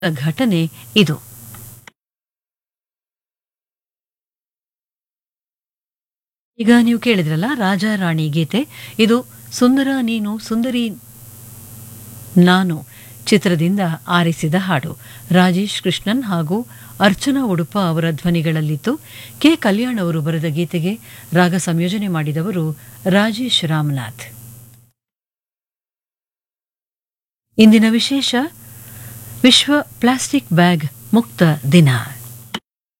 ಘಟನೆ ಇದು ಈಗ ನೀವು ಕೇಳಿದ್ರಲ್ಲ ರಾಜ ರಾಣಿ ಗೀತೆ ಇದು ಸುಂದರ ನೀನು ಸುಂದರಿ ನಾನು ಚಿತ್ರದಿಂದ ಆರಿಸಿದ ಹಾಡು ರಾಜೇಶ್ ಕೃಷ್ಣನ್ ಹಾಗೂ ಅರ್ಚನಾ ಉಡುಪ ಅವರ ಧ್ವನಿಗಳಲ್ಲಿತ್ತು ಕೆ ಕಲ್ಯಾಣ್ ಅವರು ಬರೆದ ಗೀತೆಗೆ ರಾಗ ಸಂಯೋಜನೆ ಮಾಡಿದವರು ರಾಜೇಶ್ ರಾಮನಾಥ್ ಇಂದಿನ ವಿಶೇಷ ವಿಶ್ವ ಪ್ಲಾಸ್ಟಿಕ್ ಬ್ಯಾಗ್ ಮುಕ್ತ ದಿನ